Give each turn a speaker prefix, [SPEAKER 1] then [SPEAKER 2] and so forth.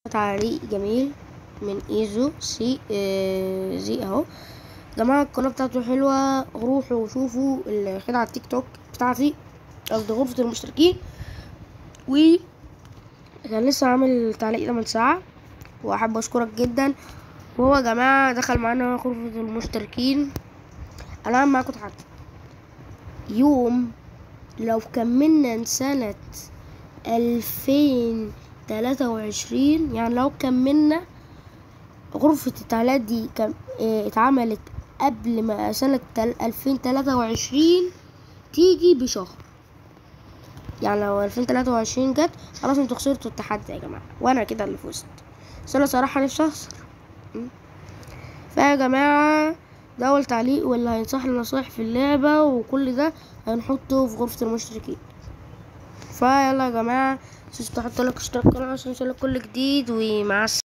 [SPEAKER 1] تعليق جميل من ايزو سي آه زي اهو جماعة القناة بتاعته حلوة روحوا وشوفوا الخدعة على التيك توك بتاعتي قصدي غرفة المشتركين و كان لسه عامل تعليق ده من ساعة وأحب أشكرك جدا وهو يا جماعة دخل معانا غرفة المشتركين أنا هعمل معاكم تحدي يوم لو كملنا سنة ألفين تلاتة وعشرين يعني لو كملنا غرفة التعليقات دي كم اه اتعملت قبل ما سنة ألفين تلاتة وعشرين تيجي بشهر يعني لو ألفين تلاتة وعشرين جت خلاص انتوا خسرتوا التحدي يا جماعة وأنا كده اللي فزت بس أنا صراحة نفسي أخسر فيا جماعة ده أول تعليق واللي هينصح لي نصايح في اللعبة وكل ده هنحطه في غرفة المشتركين فيلا يا جماعة متنسوش تحطوا لايك واشتراك القناة عشان يوصلك كل جديد ومع السلامة